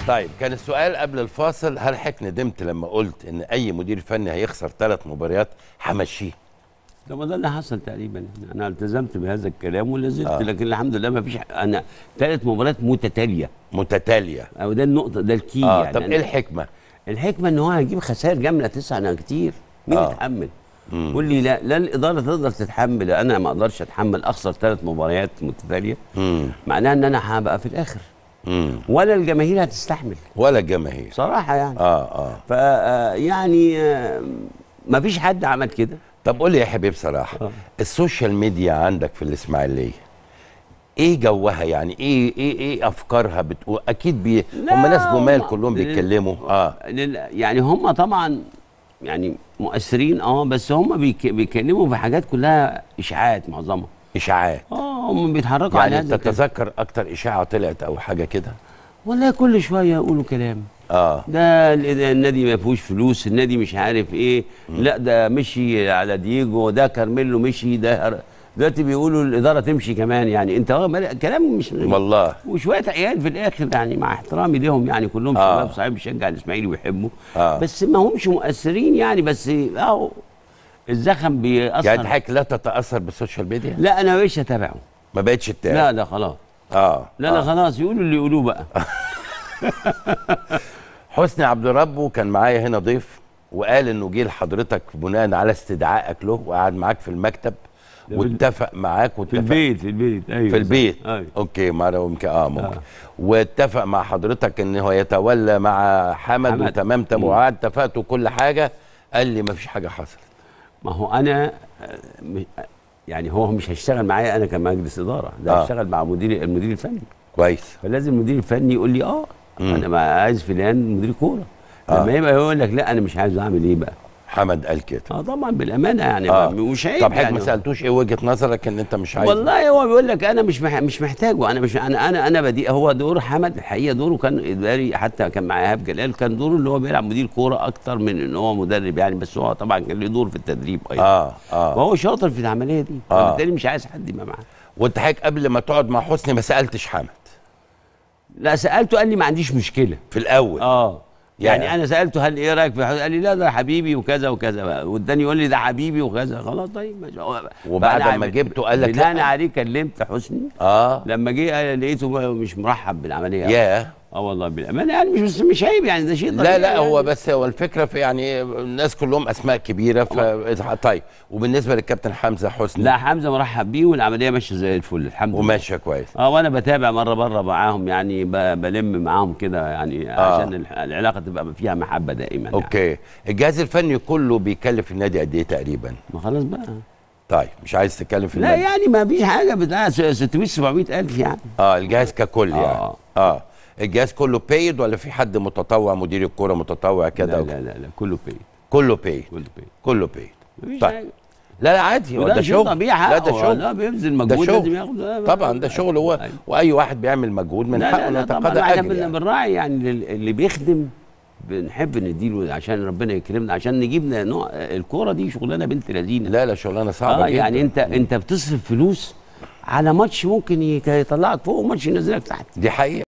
طيب كان السؤال قبل الفاصل هل حضرتك ندمت لما قلت ان اي مدير فني هيخسر ثلاث مباريات همشيه ده ما ده اللي حصل تقريبا انا التزمت بهذا الكلام ولا زلت آه. آه. لكن الحمد لله ما فيش انا ثلاث مباريات متتاليه متتاليه او ده النقطه ده الكي اه يعني طب أنا- ايه الحكمه الحكمه ان هو هيجيب خسائر جامله تسعه انا كتير مين آه. يتحمل مم. قول لي لا لا الاداره تقدر تتحمل انا ما اقدرش اتحمل اخسر ثلاث مباريات متتاليه امم معناها ان انا هبقى في الاخر امم ولا الجماهير هتستحمل ولا الجماهير صراحه يعني اه اه ف آه، يعني آه، ما فيش حد عمل كده طب قول لي يا حبيب صراحه آه. السوشيال ميديا عندك في الاسماعيليه ايه جوها يعني ايه ايه ايه افكارها بتقول اكيد بي لا، هم ناس جمال هم- كلهم بيتكلموا اه لل- يعني هم طبعا يعني مؤثرين اه بس هم بيك بيتكلموا في حاجات كلها اشاعات معظمها اشاعات اه هم بيتحركوا على يعني هذا الكلام. تتذكر اكتر اشاعه طلعت او حاجه كده والله كل شويه يقولوا كلام اه ده ال- ده النادي ما فيهوش فلوس النادي مش عارف ايه لا ده مشي على دييجو ده كارميلو مشي ده دلوقتي بيقولوا الاداره تمشي كمان يعني انت واخد بالك؟ كلام مش والله وشويه عيال في الاخر يعني مع احترامي ليهم يعني كلهم آه. شباب صحيح بيشجع الاسماعيلي ويحبه آه. بس ما همش مؤثرين يعني بس اهو الزخم بيأثر يعني حضرتك لا تتاثر بالسوشيال ميديا لا انا مش هتابعه ما بقتش تتابع لا لا خلاص اه لا لا آه. خلاص يقولوا اللي يقولوه بقى حسني عبد ربه كان معايا هنا ضيف وقال انه جه لحضرتك بناء على استدعائك له وقعد معاك في المكتب ده في ال- واتفق معاك في واتفق البيت في البيت ايوه في البيت ايوه اوكي ما أنا ممكن اه ممكن آه. واتفق مع حضرتك ان هو يتولى مع حمد, حمد. وتمام تمام مم. وقعد اتفقتوا كل حاجه قال لي ما فيش حاجه حصلت ما هو انا آه، م- يعني هو مش هيشتغل معايا انا كمجلس اداره ده آه. هيشتغل مع مدير المدير الفني كويس فلازم المدير الفني يقول لي اه مم. انا ما عايز فلان مدير كوره آه. لما يبقى يقول لك لا انا مش عايز اعمل ايه بقى حمد قال كده اه طبعا بالامانه يعني آه. مش عيب طب حضرتك يعني ما سالتوش ايه وجهه نظرك ان انت مش عايز والله هو بيقول لك انا مش مح... مش محتاجه انا مش انا انا انا بدي هو دور حمد الحقيقه دوره كان اداري حتى كان مع ايهاب جلال كان دوره اللي هو بيلعب مدير كوره اكتر من ان هو مدرب يعني بس هو طبعا كان له دور في التدريب ايضا اه اه وهو شاطر في العمليه دي آه. فبالتالي مش عايز حد يبقى معاه وانت حضرتك قبل ما تقعد مع حسني ما سالتش حمد لا سالته قال لي ما عنديش مشكله في الاول اه يعني يعني- انا سالته هل ايه رايك في حسني؟ قال لي لا ده حبيبي وكذا وكذا بقى والتاني يقول لي ده حبيبي وكذا خلاص طيب ماشي. هو- وبعد بقى أنا ما عم- جبته قال لك بناء لا. عليه كلمت حسني اه لما جه قال- لقيته مش مرحب بالعمليه ياه اه والله بالامانه يعني مش بس مش عيب يعني ده شيء لا طبيعي لا هو يعني. بس هو الفكره في يعني الناس كلهم اسماء كبيره ف طيب وبالنسبه للكابتن حمزه حسني لا حمزه مرحب بيه والعمليه ماشيه زي الفل الحمد لله وماشيه كويس اه وانا بتابع مره بره معاهم يعني ب- بلم معاهم كده يعني آه. عشان الح- العلاقه تبقى فيها محبه دائما يعني. اوكي الجهاز الفني كله بيكلف النادي قد ايه تقريبا ما خلاص بقى طيب مش عايز تتكلم في لا النادي يعني ما فيش حاجه بتاع 600 700 الف يعني اه الجهاز ككل يعني آه. اه الجهاز كله بايد ولا في حد متطوع مدير الكوره متطوع لا كده لا لا, لا كله بي كله بايد كله بي كله بايد مفيش طيب حاجه لا لا عادي هو وده ده شيء شغل طبيعي لا ده حقه. شغل لا بيبذل ده مجهود شغل لازم ياخد لا، طبعا ده شغل هو أيوة. واي واحد بيعمل مجهود من لا حقه لا انه لا طبعا يتقاضى احنا اجر بن- يعني. بنراعي يعني لل- اللي بيخدم بنحب نديله عشان ربنا يكرمنا عشان نجيب نوع الكوره دي شغلانه بنت لذينه لا لا شغلانه صعبه اه جدا يعني انت انت بتصرف فلوس على ماتش ممكن يك- يطلعك فوق وماتش ينزلك تحت دي حقيقه